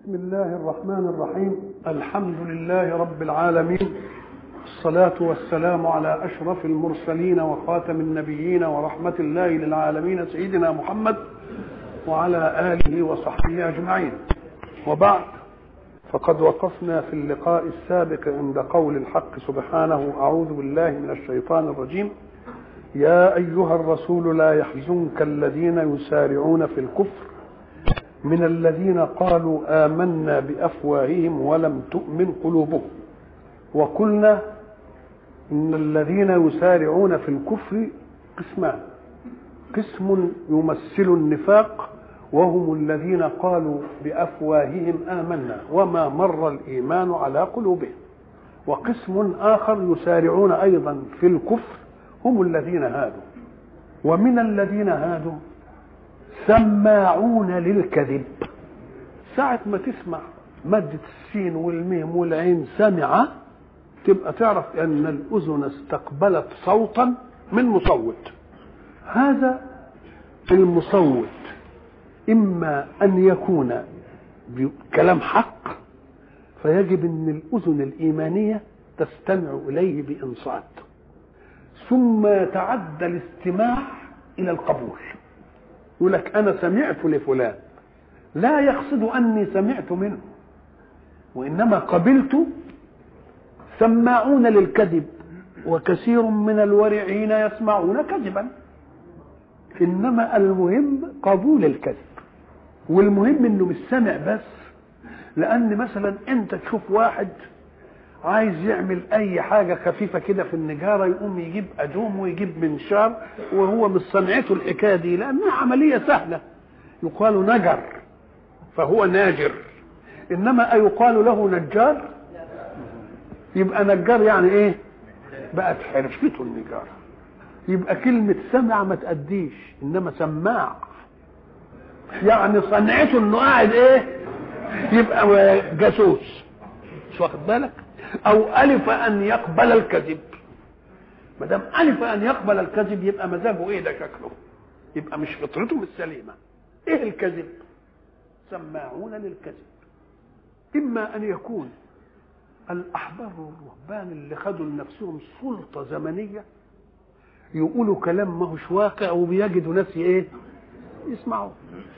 بسم الله الرحمن الرحيم الحمد لله رب العالمين الصلاة والسلام على أشرف المرسلين وخاتم النبيين ورحمة الله للعالمين سيدنا محمد وعلى آله وصحبه أجمعين وبعد فقد وقفنا في اللقاء السابق عند قول الحق سبحانه أعوذ بالله من الشيطان الرجيم يا أيها الرسول لا يحزنك الذين يسارعون في الكفر من الذين قالوا آمنا بأفواههم ولم تؤمن قلوبهم وقلنا إن الذين يسارعون في الكفر قسمان قسم يمثل النفاق وهم الذين قالوا بأفواههم آمنا وما مر الإيمان على قلوبهم وقسم آخر يسارعون أيضا في الكفر هم الذين هادوا ومن الذين هادوا سماعون للكذب ساعة ما تسمع مادة السين والميم والعين سمع تبقى تعرف أن الأذن استقبلت صوتا من مصوت هذا المصوت إما أن يكون كلام حق فيجب أن الأذن الإيمانية تستمع إليه بإنصات ثم يتعدى الاستماع إلى القبول يقول لك انا سمعت لفلان لا يقصد اني سمعت منه وانما قبلت سماعون للكذب وكثير من الورعين يسمعون كذبا انما المهم قبول الكذب والمهم انه مش سمع بس لان مثلا انت تشوف واحد عايز يعمل اي حاجه خفيفه كده في النجاره يقوم يجيب ادوم ويجيب منشار وهو مش صنعته الحكايه دي لانها عمليه سهله يقال نجر فهو ناجر انما ايقال له نجار يبقى نجار يعني ايه بقت حرفته النجاره يبقى كلمه سمع ما تأديش انما سماع يعني صنعته انه قاعد ايه يبقى جاسوس مش واخد بالك او الف ان يقبل الكذب ما دام الف ان يقبل الكذب يبقى مزاجه ايه ده شكله يبقى مش فطرته مش سليمه ايه الكذب سماعون للكذب اما ان يكون الاحبار والرهبان اللي خدوا لنفسهم سلطه زمنيه يقولوا كلام ما هوش واقع وبيجدوا ناس ايه يسمعوا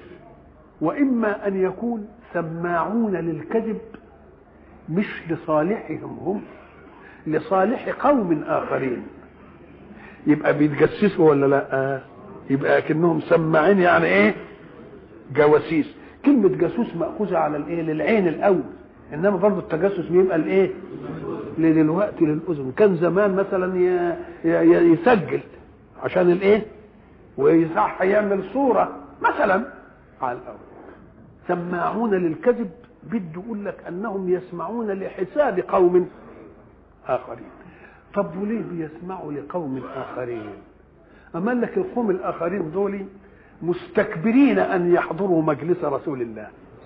واما ان يكون سماعون للكذب مش لصالحهم هم لصالح قوم اخرين يبقى بيتجسسوا ولا لا يبقى اكنهم سماعين يعني ايه جواسيس كلمة جاسوس مأخوذة على الايه للعين الاول انما برضه التجسس بيبقى الايه دلوقتي للاذن كان زمان مثلا يسجل عشان الايه ويصح يعمل صورة مثلا على الاول سماعون للكذب بده يقول لك انهم يسمعون لحساب قوم اخرين طب وليه بيسمعوا لقوم اخرين اما لك القوم الاخرين دول مستكبرين ان يحضروا مجلس رسول الله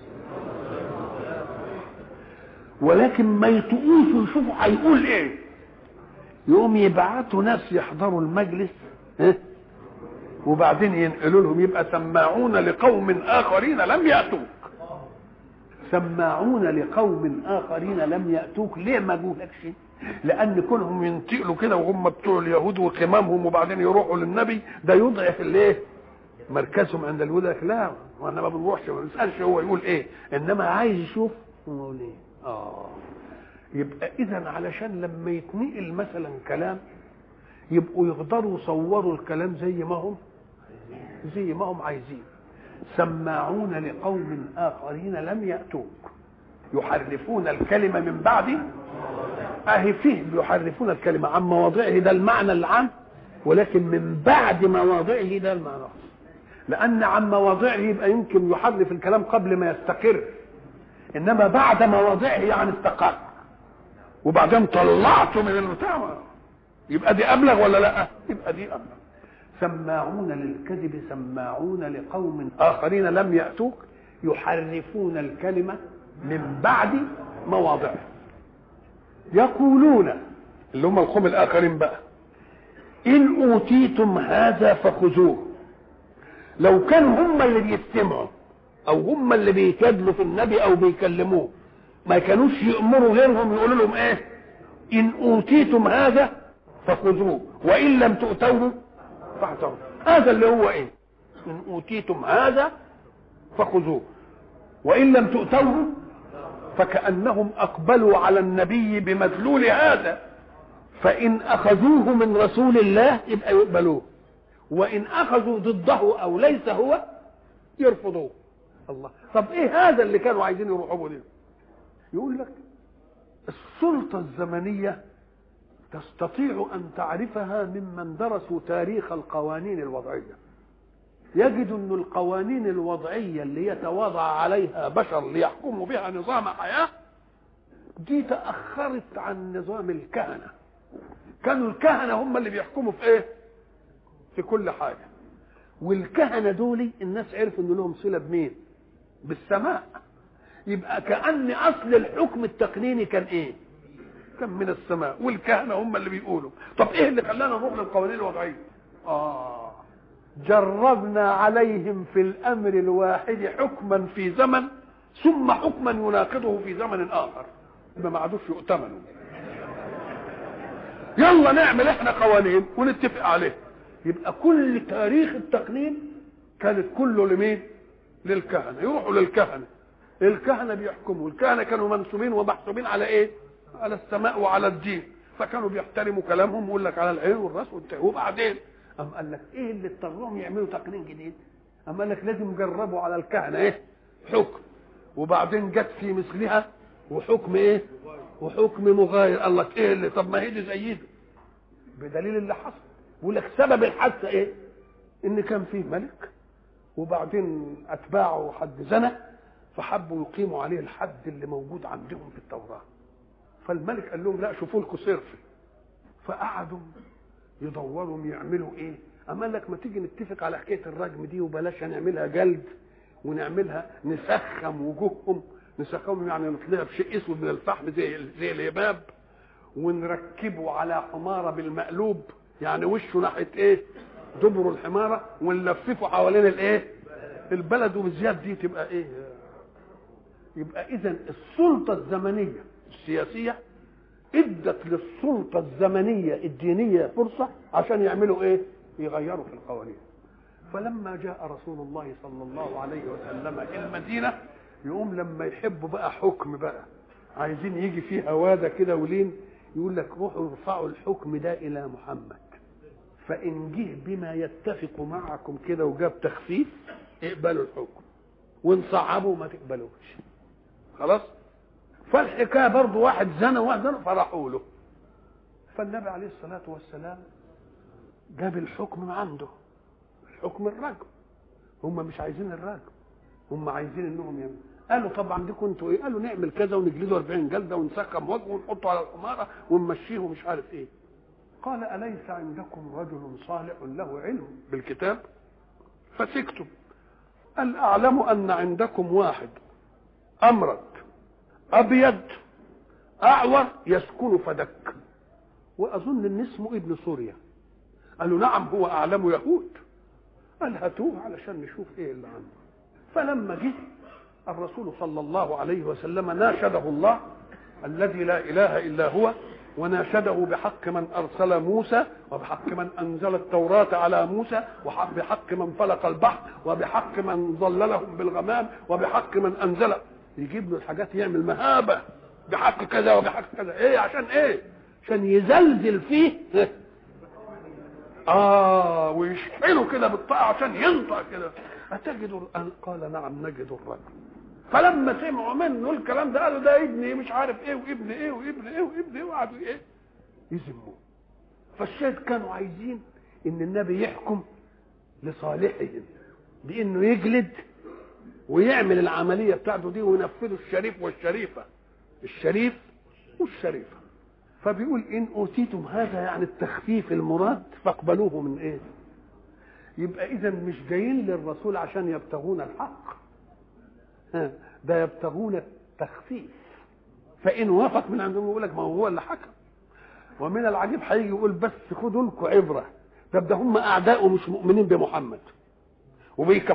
ولكن ما يطقوش ويشوفوا هيقول ايه يقوم يبعتوا ناس يحضروا المجلس ها وبعدين ينقلوا لهم يبقى سماعون لقوم اخرين لم ياتوك سماعون لقوم اخرين لم ياتوك ليه ما جولكش لان كونهم ينتقلوا كده وهم بتوع اليهود وقمامهم وبعدين يروحوا للنبي ده يضعف الايه مركزهم عند اليهود لك لا وانا ما بنروحش ما بنسالش هو يقول ايه انما عايز يشوف يقول ايه اه يبقى اذا علشان لما يتنقل مثلا كلام يبقوا يقدروا يصوروا الكلام زي ما هم زي ما هم عايزين سماعون لقوم آخرين لم يأتوك يحرفون الكلمة من بعد أهي فيه يحرفون الكلمة عن مواضعه ده المعنى العام ولكن من بعد مواضعه ده المعنى لأن عن مواضعه يبقى يمكن يحرف الكلام قبل ما يستقر إنما بعد مواضعه يعني استقر وبعدين طلعته من البتاع يبقى دي أبلغ ولا لا؟ يبقى دي أبلغ سماعون للكذب سماعون لقوم آخرين لم يأتوك يحرفون الكلمة من بعد مواضعه يقولون اللي هم القوم الآخرين بقى إن أوتيتم هذا فخذوه لو كانوا هم اللي بيستمعوا او هم اللي بيجادلوا في النبي او بيكلموه ما كانوش يأمروا غيرهم يقولوا لهم ايه ان اوتيتم هذا فخذوه وان لم تؤتوه فاحذروا هذا اللي هو ايه ان اوتيتم هذا فخذوه وان لم تؤتوه فكانهم اقبلوا على النبي بمدلول هذا فان اخذوه من رسول الله يبقى يقبلوه وان اخذوا ضده او ليس هو يرفضوه الله طب ايه هذا اللي كانوا عايزين يروحوا له يقول لك السلطة الزمنية تستطيع أن تعرفها ممن درسوا تاريخ القوانين الوضعية يجد أن القوانين الوضعية اللي يتواضع عليها بشر ليحكموا بها نظام حياة دي تأخرت عن نظام الكهنة كانوا الكهنة هم اللي بيحكموا في ايه في كل حاجة والكهنة دول الناس عرفوا ان لهم صلة بمين بالسماء يبقى كأن أصل الحكم التقنيني كان إيه؟ كان من السماء والكهنة هم اللي بيقولوا طب إيه اللي خلانا نروح للقوانين الوضعية؟ آه جربنا عليهم في الأمر الواحد حكما في زمن ثم حكما يناقضه في زمن آخر يبقى ما عادوش يؤتمنوا يلا نعمل احنا قوانين ونتفق عليها يبقى كل تاريخ التقنين كانت كله لمين؟ للكهنه يروحوا للكهنه الكهنه بيحكموا الكهنه كانوا منسوبين ومحسوبين على ايه على السماء وعلى الدين فكانوا بيحترموا كلامهم ويقول لك على العين والراس والتاء وبعدين أم قال لك ايه اللي اضطرهم يعملوا تقنين جديد أم قال لك لازم يجربوا على الكهنه ايه حكم وبعدين جت في مثلها وحكم ايه وحكم مغاير قال لك ايه اللي طب ما هي دي زي دي بدليل اللي حصل بيقول لك سبب الحادثه ايه ان كان فيه ملك وبعدين اتباعه حد زنى فحبوا يقيموا عليه الحد اللي موجود عندهم في التوراه فالملك قال لهم لا شوفوا لكم صرف فقعدوا يدوروا يعملوا ايه اما قال لك ما تيجي نتفق على حكايه الرجم دي وبلاش نعملها جلد ونعملها نسخم وجوههم نسخمهم يعني نطلعها بشيء اسود من الفحم زي زي اليباب ونركبه على حماره بالمقلوب يعني وشه ناحيه ايه دبر الحماره ونلففه حوالين الايه البلد وبالذات دي تبقى ايه يبقى اذا السلطه الزمنيه السياسيه ادت للسلطه الزمنيه الدينيه فرصه عشان يعملوا ايه يغيروا في القوانين فلما جاء رسول الله صلى الله عليه وسلم الى المدينه يقوم لما يحبوا بقى حكم بقى عايزين يجي فيه هواده كده ولين يقول لك روحوا ارفعوا الحكم ده الى محمد فان جه بما يتفق معكم كده وجاب تخفيف اقبلوا الحكم وان صعبوا ما تقبلوش خلاص فالحكايه برضه واحد زنى وواحد زنى فرحوا له فالنبي عليه الصلاه والسلام جاب الحكم من عنده الحكم الرجم هم مش عايزين الرجم هم عايزين انهم يعملوا قالوا طب عندكم انتوا ايه؟ قالوا نعمل كذا ونجلده 40 جلده ونسخم وجهه ونحطه على الحماره ونمشيه ومش عارف ايه. قال اليس عندكم رجل صالح له علم بالكتاب؟ فسكتم. قال اعلم ان عندكم واحد امرد ابيض اعور يسكن فدك واظن ان اسمه ابن سوريا قالوا نعم هو اعلم يهود قال هاتوه علشان نشوف ايه اللي عنده فلما جه الرسول صلى الله عليه وسلم ناشده الله الذي لا اله الا هو وناشده بحق من ارسل موسى وبحق من انزل التوراه على موسى وبحق من فلق البحر وبحق من ظللهم بالغمام وبحق من انزل يجيب له الحاجات يعمل مهابه بحق كذا وبحق كذا ايه عشان ايه عشان يزلزل فيه اه ويشحنه كده بالطاقه عشان ينطق كده أتجد قال نعم نجد الرجل فلما سمعوا منه الكلام ده قالوا ده ابني مش عارف ايه وابن ايه وابن ايه وابن ايه وقعدوا ايه يذموه فالشاهد كانوا عايزين ان النبي يحكم لصالحهم بانه يجلد ويعمل العمليه بتاعته دي وينفذوا الشريف والشريفه الشريف والشريفه فبيقول ان اوتيتم هذا يعني التخفيف المراد فاقبلوه من ايه يبقى اذا مش جايين للرسول عشان يبتغون الحق ده يبتغون التخفيف فان وافق من عندهم يقول لك ما هو اللي حكم ومن العجيب هيجي يقول بس خدوا لكم عبره طب ده هم اعداء ومش مؤمنين بمحمد وبيكفر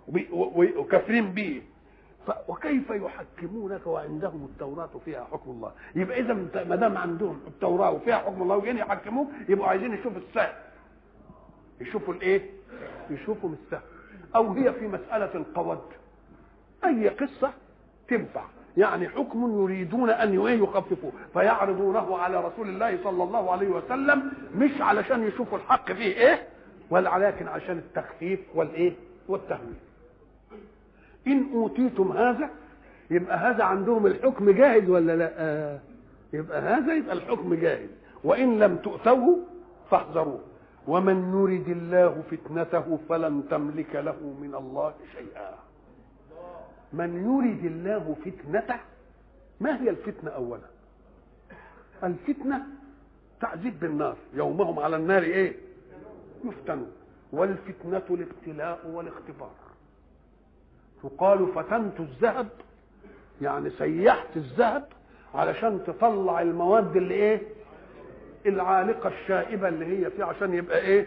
وكافرين به وكيف يحكمونك وعندهم التوراة فيها حكم الله يبقى إذا ما دام عندهم التوراة وفيها حكم الله وجايين يحكموك يبقوا عايزين يشوفوا السهل يشوفوا الايه يشوفوا السهل او هي في مسألة القود اي قصة تنفع يعني حكم يريدون ان يخففوه فيعرضونه على رسول الله صلى الله عليه وسلم مش علشان يشوفوا الحق فيه ايه ولكن عشان التخفيف والايه والتهويل ان اوتيتم هذا يبقى هذا عندهم الحكم جاهز ولا لا يبقى هذا يبقى الحكم جاهز وان لم تؤتوه فاحذروه ومن يرد الله فتنته فلن تملك له من الله شيئا من يرد الله فتنته ما هي الفتنة أولا الفتنة تعذيب بالنار يومهم على النار ايه يفتنون والفتنة الابتلاء والاختبار تقال فتنت الذهب يعني سيحت الذهب علشان تطلع المواد اللي ايه العالقه الشائبه اللي هي فيه عشان يبقى ايه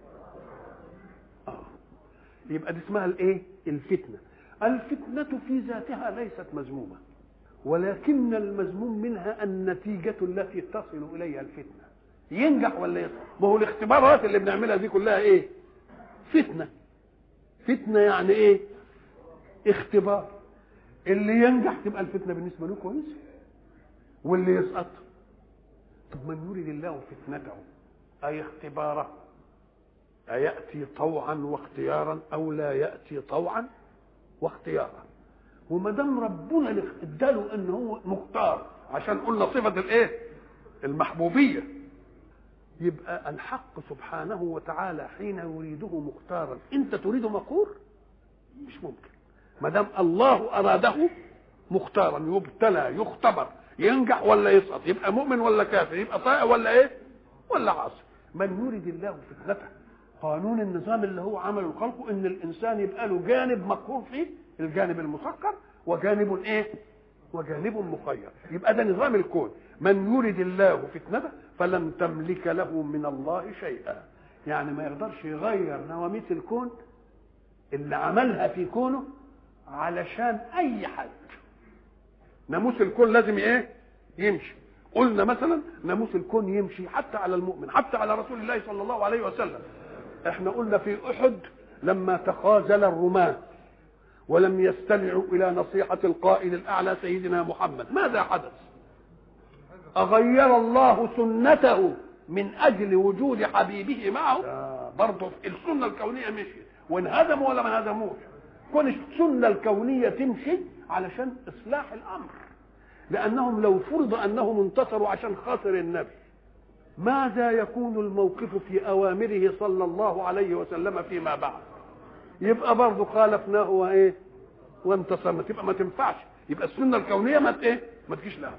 اه يبقى دي اسمها الايه الفتنه الفتنه في ذاتها ليست مذمومه ولكن المذموم منها النتيجه التي تصل اليها الفتنه ينجح ولا يسقط ما هو الاختبارات اللي بنعملها دي كلها ايه فتنه فتنه يعني ايه اختبار اللي ينجح تبقى الفتنه بالنسبه له كويسه واللي يسقط طب من يريد الله فتنته أي اختباره أيأتي طوعا واختيارا أو لا يأتي طوعا واختيارا وما دام ربنا اداله ان هو مختار عشان قلنا صفه الايه؟ المحبوبيه يبقى الحق سبحانه وتعالى حين يريده مختارا انت تريده مقهور مش ممكن ما دام الله اراده مختارا يبتلى يختبر ينجح ولا يسقط يبقى مؤمن ولا كافر يبقى طائع ولا ايه ولا عاصي من يريد الله فتنته قانون النظام اللي هو عمله خلقه ان الانسان يبقى له جانب مقهور فيه الجانب المسكر وجانب ايه وجانب مخير يبقى ده نظام الكون من يريد الله فتنته فلن تملك له من الله شيئا يعني ما يقدرش يغير نواميس الكون اللي عملها في كونه علشان اي حد ناموس الكون لازم ايه يمشي قلنا مثلا ناموس الكون يمشي حتى على المؤمن حتى على رسول الله صلى الله عليه وسلم احنا قلنا في احد لما تخاذل الرماة ولم يستمعوا الى نصيحة القائد الاعلى سيدنا محمد ماذا حدث اغير الله سنته من اجل وجود حبيبه معه برضه السنة الكونية مشيت وانهزموا ولا ما انهزموش كون السنة الكونية تمشي علشان اصلاح الامر لانهم لو فرض انهم انتصروا عشان خاطر النبي ماذا يكون الموقف في اوامره صلى الله عليه وسلم فيما بعد يبقى برضه خالفناه وايه وانتصرنا تبقى ما تنفعش يبقى السنه الكونيه ما ايه ما تجيش لها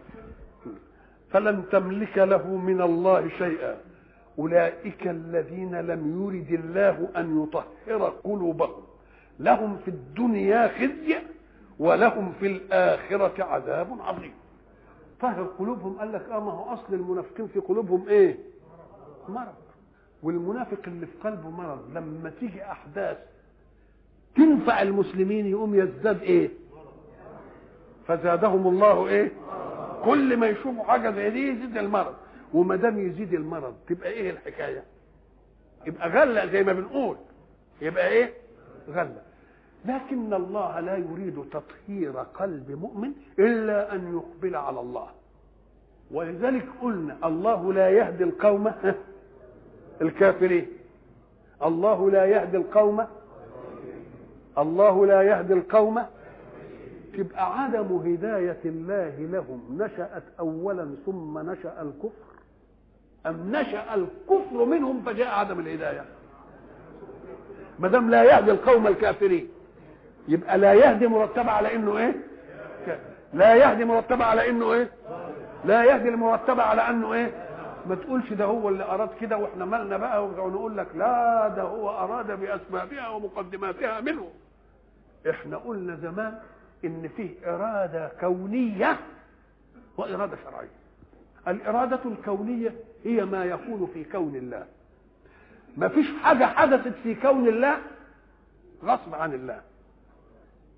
فلن تملك له من الله شيئا اولئك الذين لم يرد الله ان يطهر قلوبهم لهم في الدنيا خزي ولهم في الآخرة عذاب عظيم طهر قلوبهم قال لك اه ما هو اصل المنافقين في قلوبهم ايه مرض والمنافق اللي في قلبه مرض لما تيجي احداث تنفع المسلمين يقوم يزداد ايه فزادهم الله ايه كل ما يشوفوا حاجه زي دي يزيد المرض وما دام يزيد المرض تبقى ايه الحكايه يبقى غله زي ما بنقول يبقى ايه غله لكن الله لا يريد تطهير قلب مؤمن الا ان يقبل على الله ولذلك قلنا الله لا يهدي القوم الكافرين الله لا يهدي القوم الله لا يهدي القوم تبقى عدم هداية الله لهم نشأت أولا ثم نشأ الكفر أم نشأ الكفر منهم فجاء عدم الهداية ما دام لا يهدي القوم الكافرين يبقى لا يهدي مرتبة على انه ايه لا يهدي مرتبة على انه ايه لا يهدي المرتبة على انه ايه ما تقولش ده هو اللي اراد كده واحنا مالنا بقى ونقول لك لا ده هو اراد باسبابها ومقدماتها منه احنا قلنا زمان ان فيه اراده كونيه واراده شرعيه الاراده الكونيه هي ما يكون في كون الله ما فيش حاجه حدثت في كون الله غصب عن الله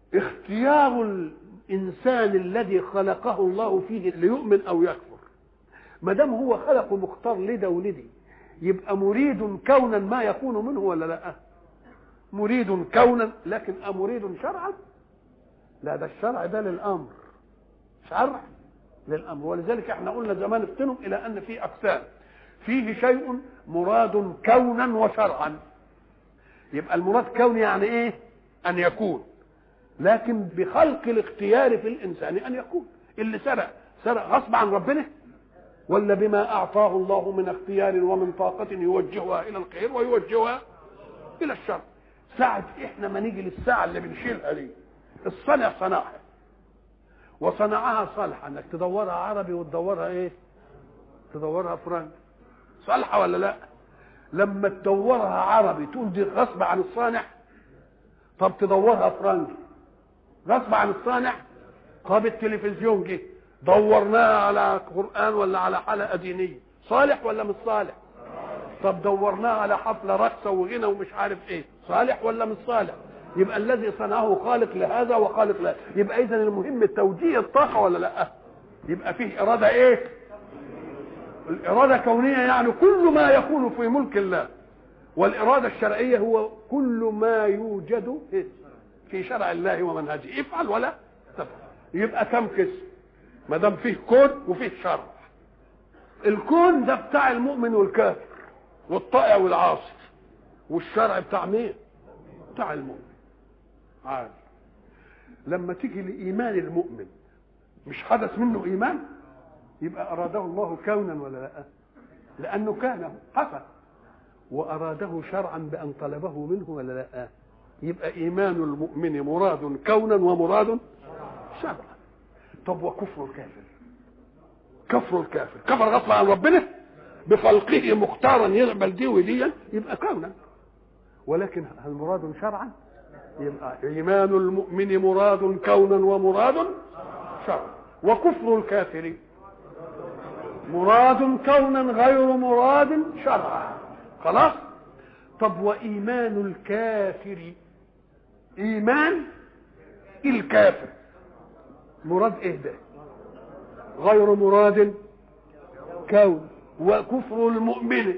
اختيار الانسان الذي خلقه الله فيه ليؤمن او يكفر ما دام هو خلقه مختار لده ولدي يبقى مريد كونا ما يكون منه ولا لا مريد كونا لكن امريد شرعا لا ده الشرع ده للامر شرع للامر ولذلك احنا قلنا زمان افتنوا الى ان في اقسام فيه شيء مراد كونا وشرعا يبقى المراد كوني يعني ايه ان يكون لكن بخلق الاختيار في الانسان ان يكون اللي سرق سرق غصب عن ربنا ولا بما اعطاه الله من اختيار ومن طاقه يوجهها الى الخير ويوجهها الى الشر ساعة احنا ما نيجي للساعة اللي بنشيلها دي الصنع صنعها وصنعها صالحة انك تدورها عربي وتدورها ايه تدورها فرنسي صالحة ولا لا لما تدورها عربي تقول دي غصب عن الصانع طب تدورها فرنسي غصب عن الصانع طب التلفزيون جه دورناها على قرآن ولا على حلقة دينية صالح ولا مش صالح طب دورناها على حفلة رقصة وغنى ومش عارف ايه صالح ولا مش صالح يبقى الذي صنعه خالق لهذا وخالق لهذا يبقى اذا المهم توجيه الطاقة ولا لا يبقى فيه إرادة ايه الإرادة كونية يعني كل ما يكون في ملك الله والإرادة الشرعية هو كل ما يوجد في شرع الله ومنهجه افعل ولا تفعل يبقى كم قسم ما دام فيه كون وفيه شرع الكون ده بتاع المؤمن والكافر والطائع والعاصي والشرع بتاع مين بتاع المؤمن عادي لما تيجي لايمان المؤمن مش حدث منه ايمان يبقى اراده الله كونا ولا لا لانه كان حصل واراده شرعا بان طلبه منه ولا لا يبقى ايمان المؤمن مراد كونا ومراد شرعا طب وكفر الكافر كفر الكافر كفر غصب عن ربنا بخلقه مختارا يقبل دي ودي يبقى كونا ولكن هل مراد شرعا يبقى ايمان المؤمن مراد كونا ومراد شرعا وكفر الكافر مراد كونا غير مراد شرعا خلاص طب وايمان الكافر ايمان الكافر مراد ايه ده غير مراد كون وكفر المؤمن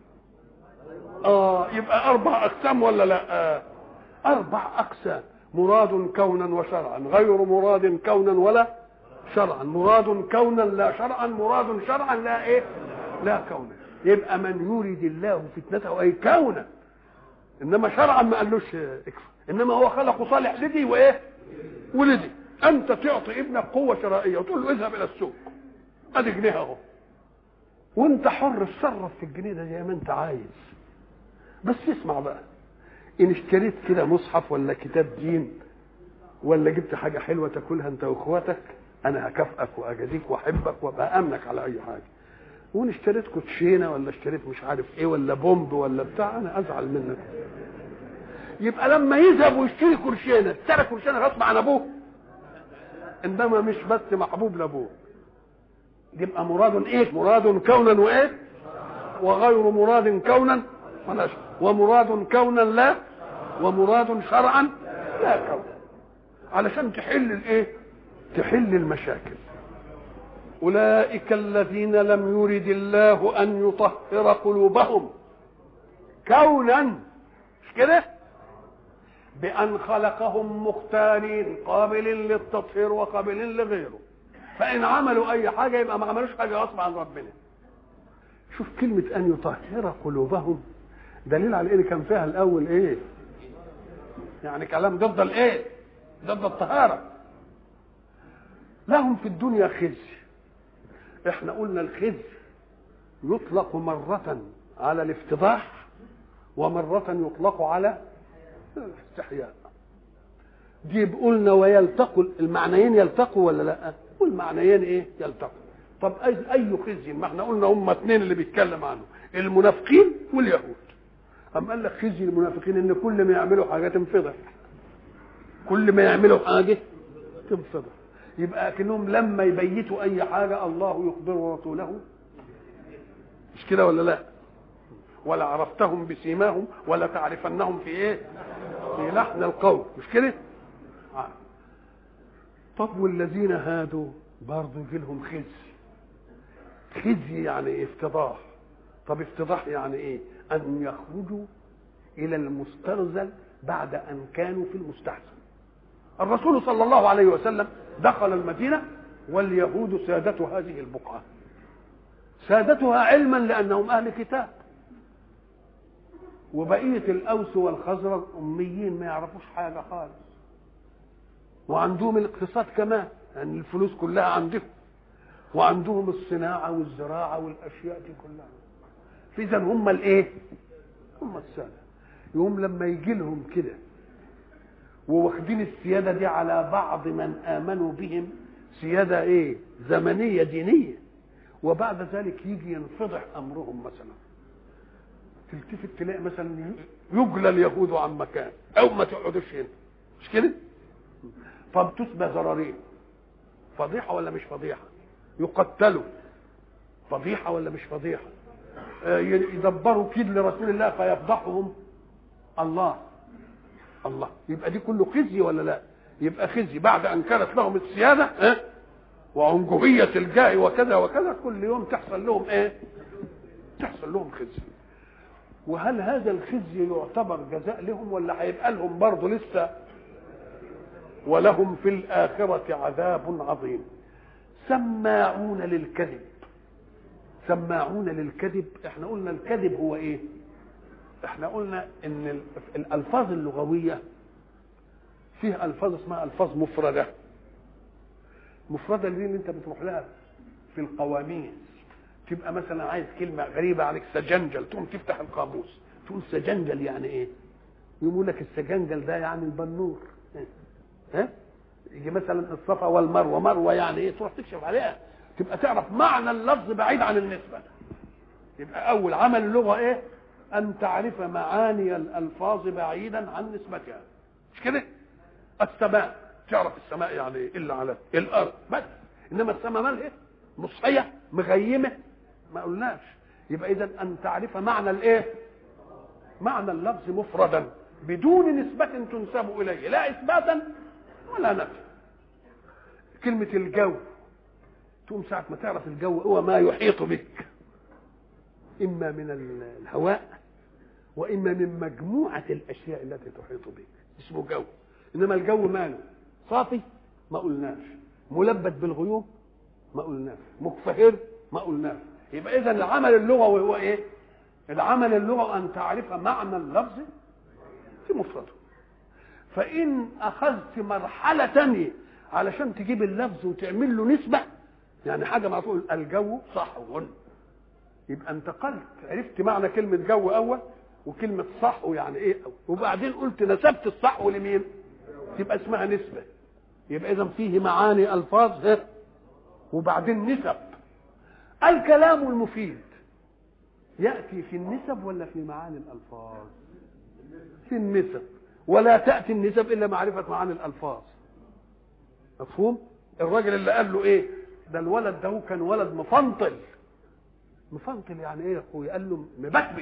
اه يبقى اربع اقسام ولا لا آه. اربع اقسام مراد كونا وشرعا غير مراد كونا ولا شرعا مراد كونا لا شرعا مراد شرعا لا ايه لا كونا يبقى من يريد الله فتنته اي كونا انما شرعا ما قالوش اكفر انما هو خلقه صالح لدي وايه ولدي انت تعطي ابنك قوه شرائيه وتقول له اذهب الى السوق ادي جنيه اهو وانت حر تصرف في الجنيه ده زي ما انت عايز بس اسمع بقى ان اشتريت كده مصحف ولا كتاب دين ولا جبت حاجه حلوه تاكلها انت واخواتك انا هكافئك واجازيك واحبك وابقى امنك على اي حاجه وان اشتريت كوتشينه ولا اشتريت مش عارف ايه ولا بومب ولا بتاع انا ازعل منك يبقى لما يذهب ويشتري كوتشينه اشترى كوتشينه غصب عن ابوه انما مش بس محبوب لابوه يبقى مراد ايه مراد كونا وايه وغير مراد كونا ولا شرعا ومراد كونا لا ومراد شرعا لا كونا علشان تحل الايه تحل المشاكل اولئك الذين لم يرد الله ان يطهر قلوبهم كونا مش كده بان خلقهم مختارين قابلين للتطهير وقابلين لغيره فان عملوا اي حاجه يبقى ما عملوش حاجه غصب عن ربنا شوف كلمه ان يطهر قلوبهم دليل على ان كان فيها الاول ايه يعني كلام ضد الايه ضد الطهاره لهم في الدنيا خزي احنا قلنا الخزي يطلق مرة على الافتضاح ومرة يطلق على الاستحياء دي قلنا ويلتقوا المعنيين يلتقوا ولا لا والمعنيين ايه يلتقوا طب اي اي خزي ما احنا قلنا هم اثنين اللي بيتكلم عنه المنافقين واليهود أم قال لك خزي المنافقين ان كل ما يعملوا حاجه تنفضح كل ما يعملوا حاجه تنفضح يبقى كأنهم لما يبيتوا اي حاجه الله يخبر رسوله مش كده ولا لا ولا عرفتهم بسيماهم ولا تعرفنهم في ايه في لحن القول مش كده تعالى طب والذين هادوا برضه يجي لهم خزي خزي يعني إيه؟ افتضاح طب افتضاح يعني ايه ان يخرجوا الى المسترزل بعد ان كانوا في المستحسن الرسول صلى الله عليه وسلم دخل المدينه واليهود سادة هذه البقعة سادتها علما لأنهم أهل كتاب وبقية الأوس والخزرج أميين ما يعرفوش حاجة خالص وعندهم الاقتصاد كمان يعني الفلوس كلها عندهم وعندهم الصناعة والزراعة والأشياء دي كلها فإذا هم الإيه؟ هم السادة يوم لما يجي لهم كده وواخدين السيادة دي على بعض من آمنوا بهم سيادة إيه؟ زمنية دينية وبعد ذلك يجي ينفضح أمرهم مثلا تلتفت تلاقي مثلا يجلى اليهود عن مكان أو ما تقعدوش هنا مش كده؟ طب تسبى زرارين فضيحة ولا مش فضيحة؟ يقتلوا فضيحة ولا مش فضيحة؟ يدبروا كيد لرسول الله فيفضحهم الله الله يبقى دي كله خزي ولا لا يبقى خزي بعد ان كانت لهم السياده اه؟ وعنجهيه الجاه وكذا وكذا كل يوم تحصل لهم ايه تحصل لهم خزي وهل هذا الخزي يعتبر جزاء لهم ولا هيبقى لهم برضه لسه ولهم في الآخرة عذاب عظيم سماعون للكذب سماعون للكذب احنا قلنا الكذب هو ايه احنا قلنا ان الالفاظ اللغويه فيها الفاظ اسمها الفاظ مفرده مفرده اللي انت بتروح لها في القواميس تبقى مثلا عايز كلمه غريبه عليك سجنجل تقوم تفتح القاموس تقول سجنجل يعني ايه يقول لك السجنجل ده يعني البنور ها يجي مثلا الصفا والمروه مروه يعني ايه تروح تكشف عليها تبقى تعرف معنى اللفظ بعيد عن النسبة يبقى أول عمل اللغة إيه؟ أن تعرف معاني الألفاظ بعيدا عن نسبتها مش كده؟ السماء تعرف السماء يعني إيه؟ إلا على الأرض بس إنما السماء مالها مصحية مغيمة ما قلناش يبقى إذا أن تعرف معنى الإيه؟ معنى اللفظ مفردا بدون نسبة تنسب إليه لا إثباتا ولا نفي كلمة الجو تقوم ساعة ما تعرف الجو هو ما يحيط بك إما من الهواء وإما من مجموعة الأشياء التي تحيط بك اسمه جو إنما الجو ماله صافي ما قلناش ملبد بالغيوم ما قلناش مكفهر ما قلناش يبقى إذا العمل اللغوي هو إيه؟ العمل اللغوي أن تعرف معنى اللفظ في مفرده فإن أخذت مرحلة تانية علشان تجيب اللفظ وتعمل له نسبة يعني حاجة ما تقول الجو صحو يبقى انتقلت عرفت معنى كلمة جو أول وكلمة صحو يعني إيه أول وبعدين قلت نسبت الصحو لمين؟ تبقى اسمها نسبة يبقى إذا فيه معاني ألفاظ وبعدين نسب الكلام المفيد يأتي في النسب ولا في معاني الألفاظ؟ في النسب ولا تأتي النسب إلا معرفة معاني الألفاظ مفهوم؟ الراجل اللي قال له إيه؟ ده الولد ده كان ولد مفنطل مفنطل يعني ايه يا اخويا قال له مبكبت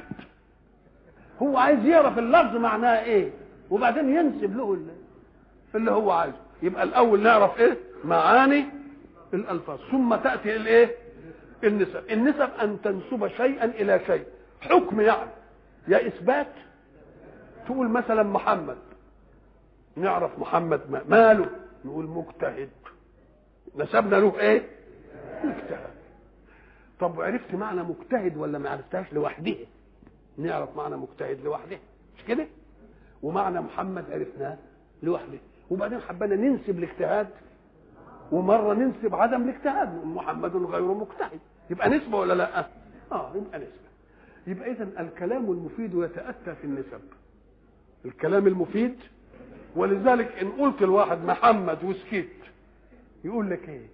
هو عايز يعرف اللفظ معناه ايه وبعدين ينسب له اللي, اللي هو عايزه يبقى الاول نعرف ايه معاني الالفاظ ثم تاتي الايه النسب النسب ان تنسب شيئا الى شيء حكم يعني يا اثبات تقول مثلا محمد نعرف محمد ماله نقول مجتهد نسبنا له ايه مجتهد طب عرفت معنى مجتهد ولا ما عرفتهاش لوحده نعرف معنى مجتهد لوحده مش كده ومعنى محمد عرفناه لوحده وبعدين حبينا ننسب الاجتهاد ومره ننسب عدم الاجتهاد محمد غير مجتهد يبقى نسبه ولا لا اه يبقى نسبه يبقى اذا الكلام المفيد يتاتى في النسب الكلام المفيد ولذلك ان قلت الواحد محمد وسكت يقول لك ايه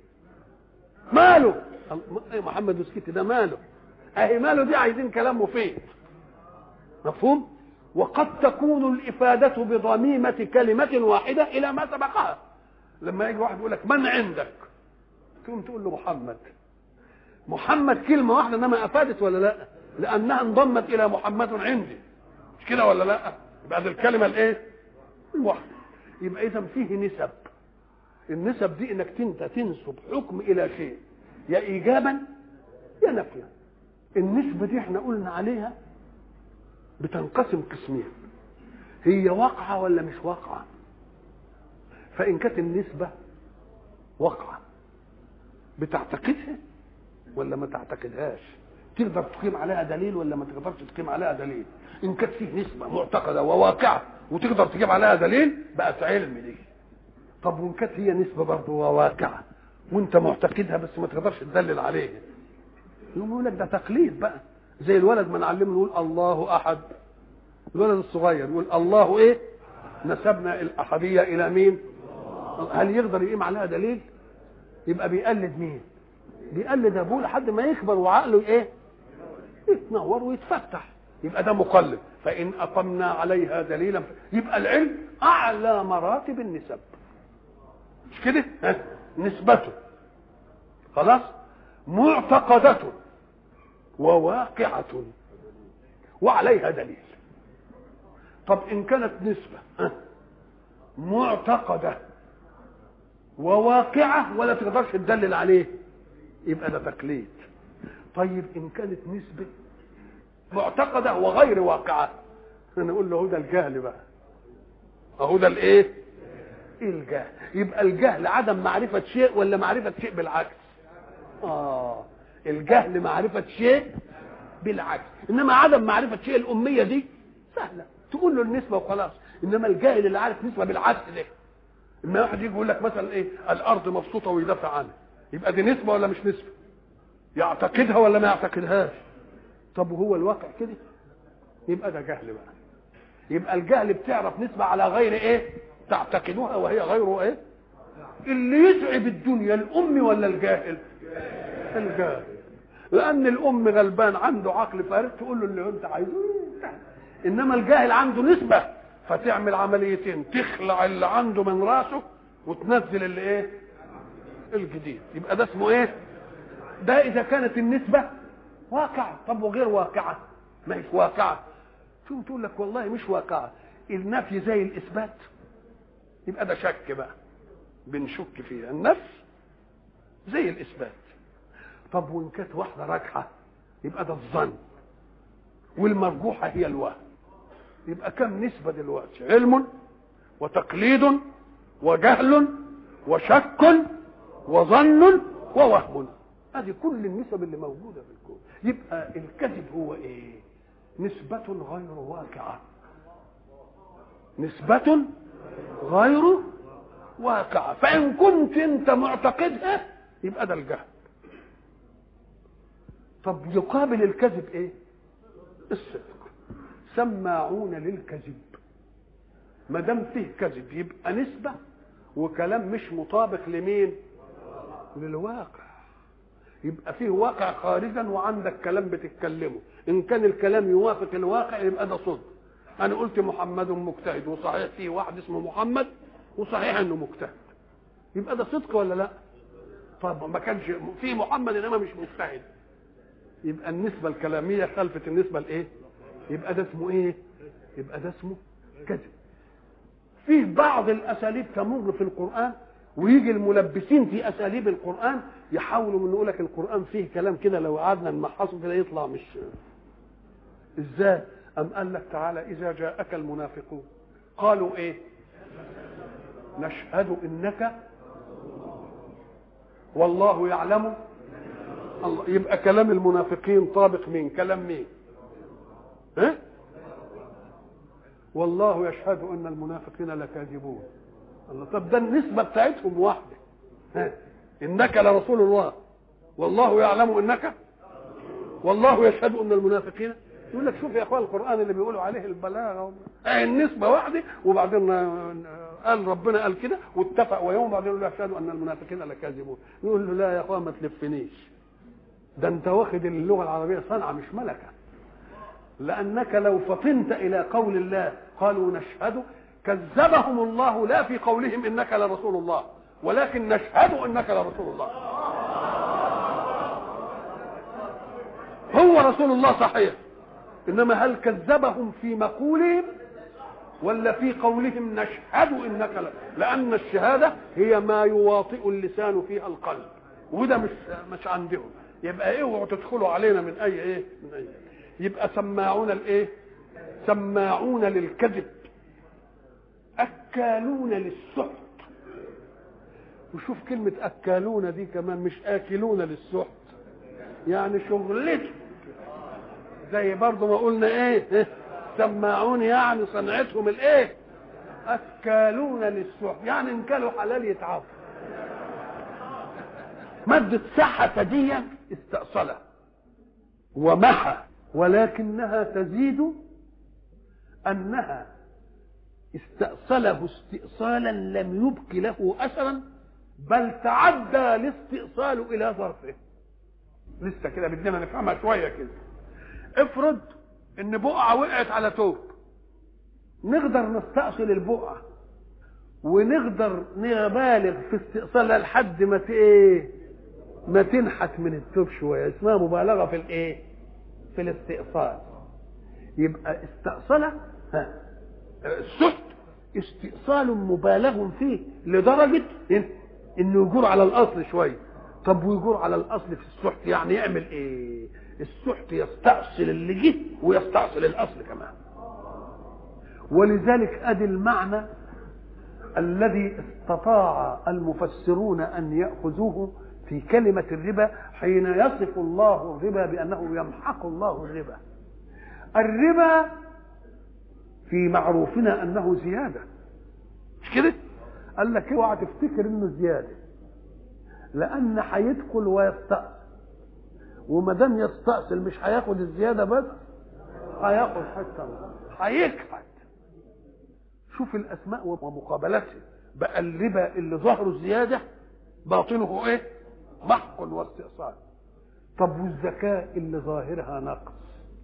ماله محمد وسكت ده ماله اهي ماله دي عايزين كلام مفيد مفهوم وقد تكون الإفادة بضميمة كلمة واحدة إلى ما سبقها لما يجي واحد يقول لك من عندك تقوم تقول له محمد محمد كلمة واحدة إنما أفادت ولا لا لأنها انضمت إلى محمد عندي مش كده ولا لا يبقى دي الكلمة الإيه الواحدة يبقى اذا فيه نسب النسب دي انك انت تنسب حكم الى شيء يا ايجابا يا نفيا النسبه دي احنا قلنا عليها بتنقسم قسمين هي واقعه ولا مش واقعه فان كانت النسبه واقعه بتعتقدها ولا ما تعتقدهاش تقدر تقيم عليها دليل ولا ما تقدرش تقيم عليها دليل ان كانت فيه نسبه معتقده وواقعه وتقدر تجيب عليها دليل بقت علم دي طب وان كانت هي نسبه برضه وواقعه وانت معتقدها بس ما تقدرش تدلل عليها يقوم يقول لك ده تقليد بقى زي الولد ما نعلمه نقول الله احد الولد الصغير يقول الله ايه نسبنا الاحديه الى مين هل يقدر يقيم عليها دليل يبقى بيقلد مين بيقلد ابوه لحد ما يكبر وعقله ايه يتنور ويتفتح يبقى ده مقلد فان اقمنا عليها دليلا يبقى العلم اعلى مراتب النسب مش كده ها؟ نسبته خلاص معتقدة وواقعة وعليها دليل طب ان كانت نسبة ها؟ معتقدة وواقعة ولا تقدرش تدلل عليه يبقى ده تقليد طيب ان كانت نسبة معتقدة وغير واقعة نقول له هو ده الجهل بقى اهو ده الايه الجهل يبقى الجهل عدم معرفة شيء ولا معرفة شيء بالعكس اه الجهل معرفة شيء بالعكس انما عدم معرفة شيء الامية دي سهلة تقول له النسبة وخلاص انما الجاهل اللي عارف نسبة بالعكس ده اما واحد يجي يقول لك مثلا ايه الارض مبسوطة ويدافع عنها يبقى دي نسبة ولا مش نسبة يعتقدها ولا ما يعتقدهاش طب وهو الواقع كده يبقى ده جهل بقى يبقى الجهل بتعرف نسبة على غير ايه تعتقدها وهي غير ايه اللي يتعب الدنيا الام ولا الجاهل الجاهل لان الام غلبان عنده عقل فارغ تقول له اللي انت عايزه انما الجاهل عنده نسبه فتعمل عمليتين تخلع اللي عنده من راسه وتنزل اللي ايه الجديد يبقى ده اسمه ايه ده اذا كانت النسبه واقعه طب وغير واقعه ما هيش واقعه شو تقول لك والله مش واقعه النفي زي الاثبات يبقى ده شك بقى بنشك فيها النفي زي الاثبات طب وان كانت واحده راجحه يبقى ده الظن والمرجوحه هي الوهم يبقى كم نسبه دلوقتي علم وتقليد وجهل وشك وظن ووهم هذه كل النسب اللي موجوده في الكون يبقى الكذب هو ايه نسبة غير واقعة نسبة غير واقعة فإن كنت أنت معتقدها يبقى ده الجهل طب يقابل الكذب ايه الصدق سماعون للكذب ما دام فيه كذب يبقى نسبة وكلام مش مطابق لمين للواقع يبقى فيه واقع خارجا وعندك كلام بتتكلمه ان كان الكلام يوافق الواقع يبقى ده صدق انا قلت محمد مجتهد وصحيح فيه واحد اسمه محمد وصحيح انه مجتهد يبقى ده صدق ولا لا طب ما كانش في محمد انما مش مجتهد يبقى النسبه الكلاميه خلفت النسبه الايه يبقى ده اسمه ايه يبقى ده اسمه كذب فيه بعض الاساليب تمر في القران ويجي الملبسين في اساليب القران يحاولوا من يقول لك القران فيه كلام كده لو قعدنا نمحصه كده يطلع مش ازاي ام قال لك تعالى اذا جاءك المنافقون قالوا ايه نشهد انك والله يعلم الله يبقى كلام المنافقين طابق مين كلام مين ها والله يشهد ان المنافقين لكاذبون الله طب ده النسبه بتاعتهم واحده ها انك لرسول الله والله يعلم انك والله يشهد ان المنافقين يقول لك شوف يا اخوان القران اللي بيقولوا عليه البلاغه اه النسبه واحده وبعدين قال ربنا قال كده واتفق ويوم بعدين يقول يشهد ان المنافقين لكاذبون يقول له لا يا اخوان ما تلفنيش ده انت واخد اللغه العربيه صنعه مش ملكه لانك لو فطنت الى قول الله قالوا نشهد كذبهم الله لا في قولهم انك لرسول الله ولكن نشهد انك لرسول الله هو رسول الله صحيح انما هل كذبهم في مقولهم ولا في قولهم نشهد انك لا لان الشهاده هي ما يواطئ اللسان فيها القلب وده مش مش عندهم يبقى ايه اوعوا تدخلوا علينا من اي ايه من اي يبقى سماعون الايه سماعون للكذب اكالون للسحت وشوف كلمة أكالون دي كمان مش آكلون للسحت يعني شغلته زي برضه ما قلنا ايه سماعون يعني صنعتهم الايه اكالون للسحت يعني ان كانوا حلال يتعافوا مادة سحة دي استأصلة ومحى ولكنها تزيد أنها استأصله استئصالا لم يبق له أثرا بل تعدى الاستئصال إلى ظرفه لسه كده بدنا نفهمها شوية كده افرض ان بقعة وقعت على توب نقدر نستأصل البقعة ونقدر نبالغ في استئصالها لحد ما ايه ما تنحت من التوب شويه اسمها مبالغه في الايه في الاستئصال يبقى استأصل ها السحت استئصال مبالغ فيه لدرجه انه يجور على الاصل شويه طب ويجور على الاصل في السحت يعني يعمل ايه السحت يستأصل اللي جه ويستأصل الاصل كمان ولذلك ادي المعنى الذي استطاع المفسرون ان ياخذوه في كلمه الربا حين يصف الله الربا بانه يمحق الله الربا الربا في معروفنا انه زياده مش كده قال لك اوعى تفتكر انه زياده لان هيدخل ويستأصل وما دام يستأصل مش هياخد الزياده بس هياخد حتى هيكحت شوف الاسماء ومقابلتها بقى الربا اللي ظهره زياده باطنه ايه محق واستئصال طب والزكاه اللي ظاهرها نقص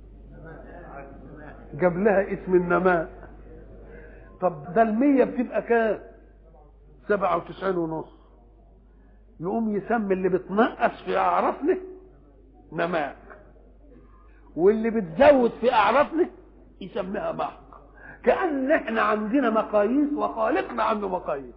جاب لها اسم النماء طب ده المية بتبقى كام سبعة وتسعين ونص يقوم يسمي اللي بتنقص في أعرافنا نماء واللي بتزود في أعرافنا يسميها محق كأن احنا عندنا مقاييس وخالقنا عنده مقاييس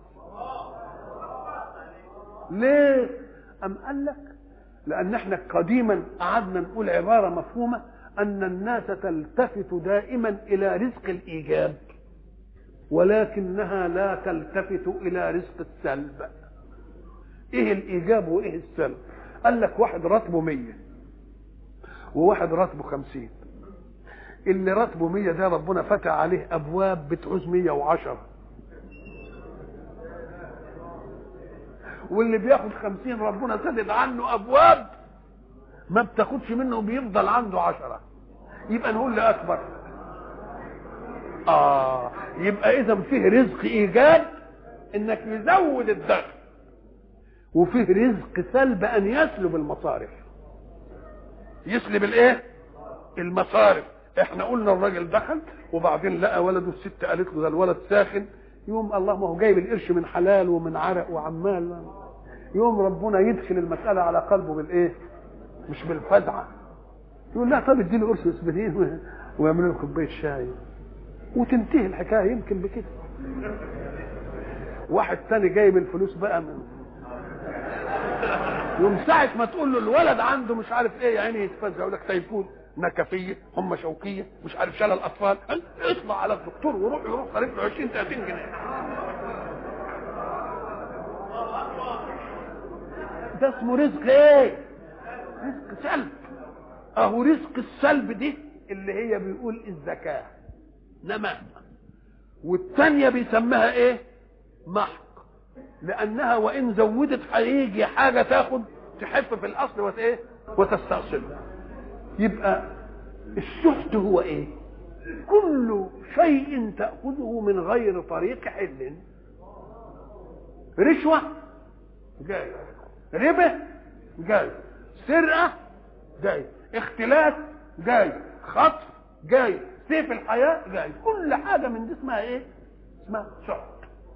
ليه أم قال لك لأن احنا قديما قعدنا نقول عبارة مفهومة أن الناس تلتفت دائما إلى رزق الإيجاب ولكنها لا تلتفت إلى رزق السلب إيه الإيجاب وإيه السلب قال لك واحد راتبه مية وواحد راتبه خمسين اللي راتبه مية ده ربنا فتح عليه أبواب بتعوز مية وعشرة واللي بياخد خمسين ربنا سدد عنه أبواب ما بتاخدش منه وبيفضل عنده عشرة يبقى نقول لأكبر آه يبقى إذا فيه رزق إيجاب إنك يزود الدخل وفيه رزق سلب أن يسلب المصارف يسلب الإيه؟ المصارف احنا قلنا الراجل دخل وبعدين لقى ولده الست قالت له ده الولد ساخن يوم الله ما هو جايب القرش من حلال ومن عرق وعمال يوم ربنا يدخل المسألة على قلبه بالإيه؟ مش بالفزعة يقول لا طب اديله قرص اسبرين ويعمل له كوبايه شاي وتنتهي الحكايه يمكن بكده واحد تاني جايب الفلوس بقى من يوم ساعة ما تقول له الولد عنده مش عارف ايه يا عيني يتفزع يقول لك تيفون نكفية هم شوكية مش عارف شلل الأطفال اطلع على الدكتور وروح يروح صارف له 20 30 جنيه ده اسمه رزق ايه؟ رزق سلب اهو رزق السلب دي اللي هي بيقول الزكاة نماء والثانية بيسميها ايه محق لانها وان زودت هيجي حاجة تاخد تحف في الاصل وت ايه وتستأصل يبقى السحت هو ايه كل شيء تأخذه من غير طريق حل رشوة جاي ربا جاي سرقة جاي اختلاس جاي خطف جاي سيف الحياة جاي كل حاجة من دي اسمها ايه اسمها سحت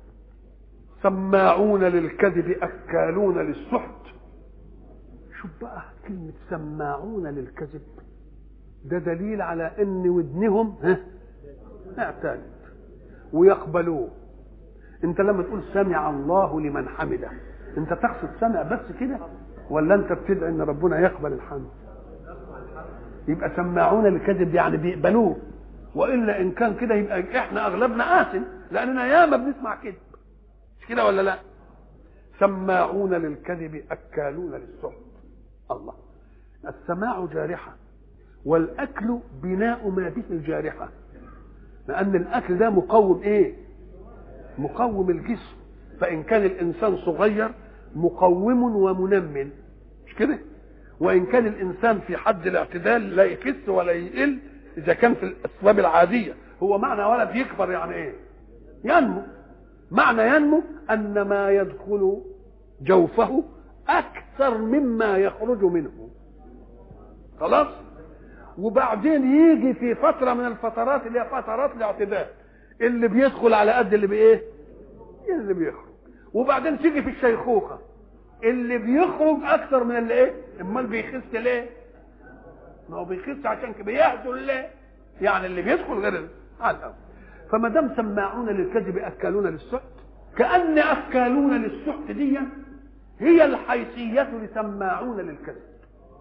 سماعون للكذب أكالون للسحت شوف بقى كلمة سماعون للكذب ده دليل على ان ودنهم ها اعتادت ويقبلوه انت لما تقول سمع الله لمن حمده انت تقصد سمع بس كده ولا انت بتدعي ان ربنا يقبل الحمد يبقى سماعون الكذب يعني بيقبلوه والا ان كان كده يبقى احنا اغلبنا آثم لاننا ياما بنسمع كذب مش كده ولا لا سماعون للكذب اكالون للسحت الله السماع جارحه والاكل بناء ما به الجارحه لان الاكل ده مقوم ايه مقوم الجسم فان كان الانسان صغير مقوم ومنمن مش كده وان كان الانسان في حد الاعتدال لا يخس ولا يقل اذا كان في الاسباب العاديه هو معنى ولد يكبر يعني ايه ينمو معنى ينمو ان ما يدخل جوفه اكثر مما يخرج منه خلاص وبعدين يجي في فتره من الفترات اللي هي فترات الاعتدال اللي بيدخل على قد اللي بايه اللي بيخرج وبعدين تيجي في الشيخوخه اللي بيخرج اكثر من اللي ايه امال بيخس ليه ما هو بيخس عشان كده بيهدل ليه يعني اللي بيدخل غير على الاول فما دام سماعون للكذب اكالون للسحت كان اكالون للسحت دي هي الحيثيه لسماعون للكذب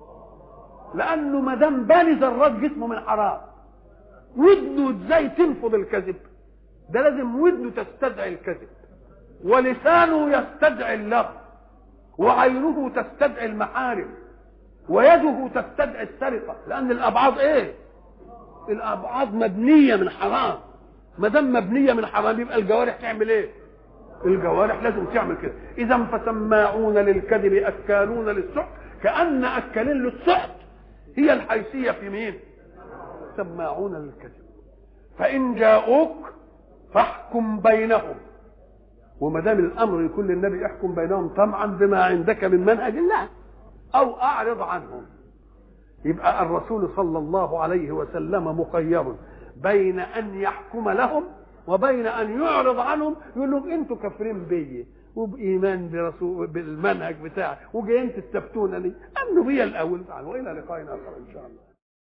لانه ما دام باني ذرات جسمه من حرام ودنه ازاي تنفض الكذب ده لازم ودنه تستدعي الكذب ولسانه يستدعي اللغو وعينه تستدعي المحارم ويده تستدعي السرقه لان الابعاد ايه الابعاد مبنيه من حرام ما دام مبنيه من حرام يبقى الجوارح تعمل ايه الجوارح لازم تعمل كده اذا فسماعون للكذب اكالون للسحت كان اكالين للسحت هي الحيثيه في مين سماعون للكذب فان جاءوك فاحكم بينهم وما دام الامر يكون للنبي احكم بينهم طمعا بما عندك من منهج الله او اعرض عنهم يبقى الرسول صلى الله عليه وسلم مخير بين ان يحكم لهم وبين ان يعرض عنهم يقول لهم انتوا كافرين بيا وبايمان برسول بالمنهج بتاعي وجايين تستفتونني امنوا بيا الاول والى لقاء اخر ان شاء الله